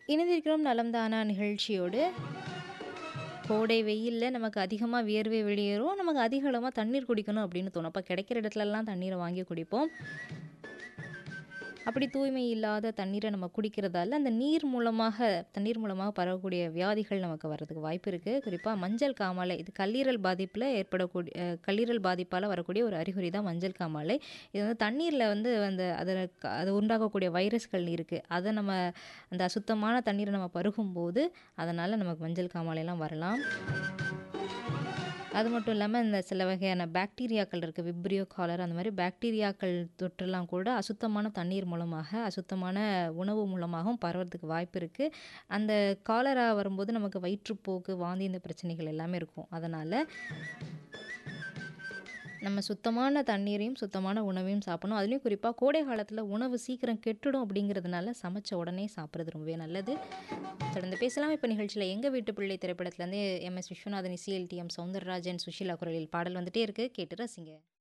இணைந்திருக்கிறோம் நலம் தானா நிகழ்ச்சியோடு கோடை வெயிலில் நமக்கு அதிகமாக வியர்வை வெளியேறும் நமக்கு அதிக அளவாக தண்ணீர் குடிக்கணும் அப்படின்னு தோணும் அப்போ கிடைக்கிற இடத்துலலாம் தண்ணீரை வாங்கி குடிப்போம் அப்படி தூய்மை இல்லாத தண்ணீரை நம்ம குடிக்கிறதால அந்த நீர் மூலமாக தண்ணீர் மூலமாக பரவக்கூடிய வியாதிகள் நமக்கு வர்றதுக்கு வாய்ப்பு இருக்குது குறிப்பாக மஞ்சள் காமாலை இது கல்லீரல் பாதிப்பில் ஏற்படக்கூடிய அஹ், கல்லீரல் பாதிப்பால் வரக்கூடிய ஒரு அறிகுறி தான் மஞ்சள் காமாலை இது வந்து தண்ணீரில் வந்து அந்த அதில் அது உண்டாகக்கூடிய வைரஸ்கள் இருக்குது அதை நம்ம அந்த அசுத்தமான தண்ணீரை நம்ம பருகும்போது அதனால் நமக்கு மஞ்சள் காமாலைலாம் வரலாம் அது மட்டும் இல்லாமல் இந்த சில வகையான பாக்டீரியாக்கள் இருக்குது விப்ரியோ காலர் அந்த மாதிரி பாக்டீரியாக்கள் தொற்றுலாம் கூட அசுத்தமான தண்ணீர் மூலமாக அசுத்தமான உணவு மூலமாகவும் பரவறதுக்கு வாய்ப்பு இருக்குது அந்த காலரா வரும்போது நமக்கு வயிற்றுப்போக்கு வாந்தி இந்த பிரச்சனைகள் எல்லாமே இருக்கும் அதனால் நம்ம சுத்தமான தண்ணீரையும் சுத்தமான உணவையும் சாப்பிடணும் அதுலேயும் குறிப்பாக கோடை காலத்தில் உணவு சீக்கிரம் கெட்டுடும் அப்படிங்கிறதுனால சமைச்ச உடனே சாப்பிட்றது ரொம்பவே நல்லது தொடர்ந்து பேசலாம் இப்போ நிகழ்ச்சியில் எங்கள் வீட்டு பிள்ளை திரைப்படத்துலேருந்து எம் எஸ் விஸ்வநாதன் சிஎல்டிஎம் சவுந்தரராஜன் சுஷீலா குரலில் பாடல் வந்துட்டே இருக்குது கேட்டு ரசிங்க